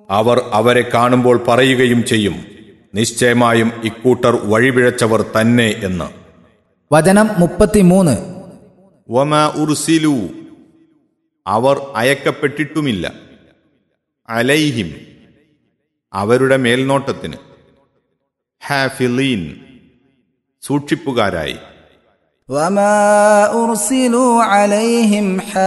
അവർ അവരെ കാണുമ്പോൾ പറയുകയും ചെയ്യും നിശ്ചയമായും ഇക്കൂട്ടർ വഴിപിഴച്ചവർ തന്നെ എന്ന് വചനം മുപ്പത്തിമൂന്ന് വമ ഉർസിലു അവർ അയക്കപ്പെട്ടിട്ടുമില്ല അലൈഹിം അവരുടെ മേൽനോട്ടത്തിന് ഹാഫിലീൻ സൂക്ഷിപ്പുകാരായി وما أرسلوا عليهم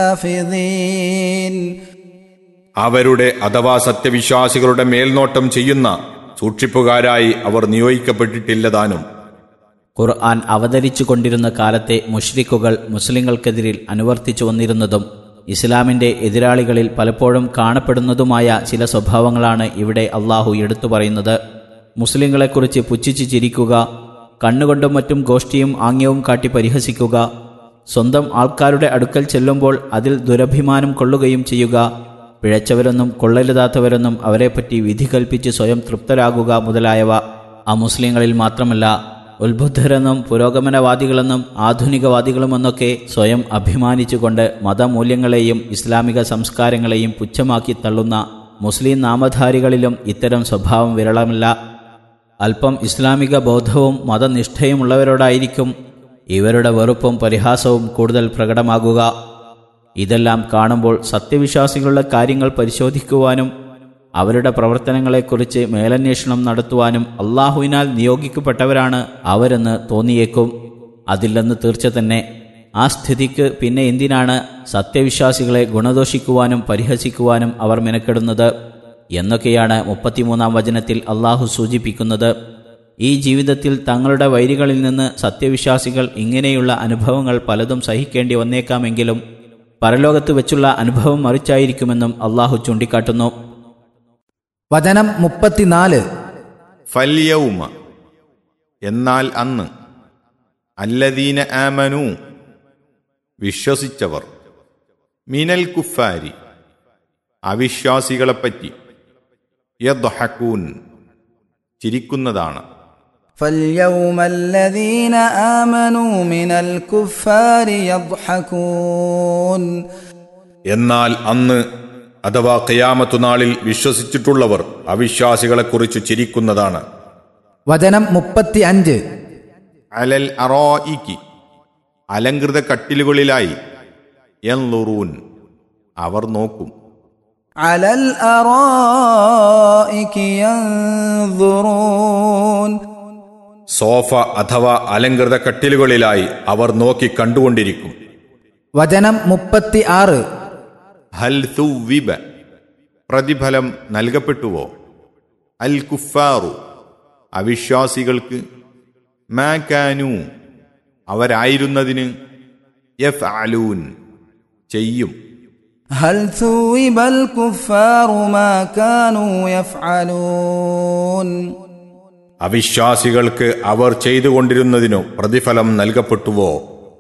حافظين അവരുടെ അഥവാ സത്യവിശ്വാസികളുടെ മേൽനോട്ടം ചെയ്യുന്ന സൂക്ഷിപ്പുകാരായി അവർ നിയോഗിക്കപ്പെട്ടിട്ടില്ലതാനും ഖുർആൻ അവതരിച്ചു കൊണ്ടിരുന്ന കാലത്തെ മുഷ്രിക്കുകൾ മുസ്ലിങ്ങൾക്കെതിരിൽ അനുവർത്തിച്ചു വന്നിരുന്നതും ഇസ്ലാമിന്റെ എതിരാളികളിൽ പലപ്പോഴും കാണപ്പെടുന്നതുമായ ചില സ്വഭാവങ്ങളാണ് ഇവിടെ അള്ളാഹു എടുത്തു പറയുന്നത് മുസ്ലിങ്ങളെക്കുറിച്ച് പുച്ഛിച്ച് ചിരിക്കുക കണ്ണുകൊണ്ടും മറ്റും ഗോഷ്ഠിയും ആംഗ്യവും കാട്ടി പരിഹസിക്കുക സ്വന്തം ആൾക്കാരുടെ അടുക്കൽ ചെല്ലുമ്പോൾ അതിൽ ദുരഭിമാനം കൊള്ളുകയും ചെയ്യുക പിഴച്ചവരെന്നും കൊള്ളരുതാത്തവരെന്നും അവരെപ്പറ്റി വിധി കൽപ്പിച്ച് സ്വയം തൃപ്തരാകുക മുതലായവ അമുസ്ലിങ്ങളിൽ മാത്രമല്ല ഉത്ബുദ്ധരെന്നും പുരോഗമനവാദികളെന്നും ആധുനികവാദികളുമെന്നൊക്കെ സ്വയം അഭിമാനിച്ചുകൊണ്ട് മതമൂല്യങ്ങളെയും ഇസ്ലാമിക സംസ്കാരങ്ങളെയും പുച്ഛമാക്കി തള്ളുന്ന മുസ്ലിം നാമധാരികളിലും ഇത്തരം സ്വഭാവം വിരളമില്ല അല്പം ഇസ്ലാമിക ബോധവും മതനിഷ്ഠയുമുള്ളവരോടായിരിക്കും ഇവരുടെ വെറുപ്പും പരിഹാസവും കൂടുതൽ പ്രകടമാകുക ഇതെല്ലാം കാണുമ്പോൾ സത്യവിശ്വാസികളുടെ കാര്യങ്ങൾ പരിശോധിക്കുവാനും അവരുടെ പ്രവർത്തനങ്ങളെക്കുറിച്ച് മേലന്വേഷണം നടത്തുവാനും അള്ളാഹുവിനാൽ നിയോഗിക്കപ്പെട്ടവരാണ് അവരെന്ന് തോന്നിയേക്കും അതില്ലെന്ന് തീർച്ച തന്നെ ആ സ്ഥിതിക്ക് പിന്നെ എന്തിനാണ് സത്യവിശ്വാസികളെ ഗുണദോഷിക്കുവാനും പരിഹസിക്കുവാനും അവർ മെനക്കെടുന്നത് എന്നൊക്കെയാണ് മുപ്പത്തിമൂന്നാം വചനത്തിൽ അള്ളാഹു സൂചിപ്പിക്കുന്നത് ഈ ജീവിതത്തിൽ തങ്ങളുടെ വൈരികളിൽ നിന്ന് സത്യവിശ്വാസികൾ ഇങ്ങനെയുള്ള അനുഭവങ്ങൾ പലതും സഹിക്കേണ്ടി വന്നേക്കാമെങ്കിലും പരലോകത്ത് വെച്ചുള്ള അനുഭവം മറിച്ചായിരിക്കുമെന്നും അള്ളാഹു ചൂണ്ടിക്കാട്ടുന്നു വചനം മുപ്പത്തിനാല് ഫല്യവുമ എന്നാൽ അന്ന് അല്ലദീന ആമനു വിശ്വസിച്ചവർ മിനൽ കുഫാരി അവിശ്വാസികളെപ്പറ്റി യദ്ഹക്കൂൻ ചിരിക്കുന്നതാണ് فاليوم الذين آمنوا من الكفار يضحكون എന്നാൽ അന്ന് അഥവാ കയാമത്തു നാളിൽ വിശ്വസിച്ചിട്ടുള്ളവർ അവിശ്വാസികളെക്കുറിച്ച് ചിരിക്കുന്നതാണ് വചനം മുപ്പത്തി അഞ്ച് അലൽ അറോയിക്ക് അലങ്കൃത കട്ടിലുകളിലായി എൻലുറൂൻ അവർ നോക്കും على الأرائك ينظرون സോഫ അഥവാ അലങ്കൃത കട്ടിലുകളിലായി അവർ നോക്കി കണ്ടുകൊണ്ടിരിക്കും വചനം മുപ്പത്തി ആറ് ഹൽ തുവിബ പ്രതിഫലം നൽകപ്പെട്ടുവോ അൽ കുഫാറു അവിശ്വാസികൾക്ക് മാക്കാനു അവരായിരുന്നതിന് യഫ് അലൂൻ ചെയ്യും هل ثوب الكفار ما كانوا يفعلون അവിശ്വാസികൾക്ക് അവർ ചെയ്തുകൊണ്ടിരുന്നതിനു പ്രതിഫലം നൽകപ്പെട്ടുവോ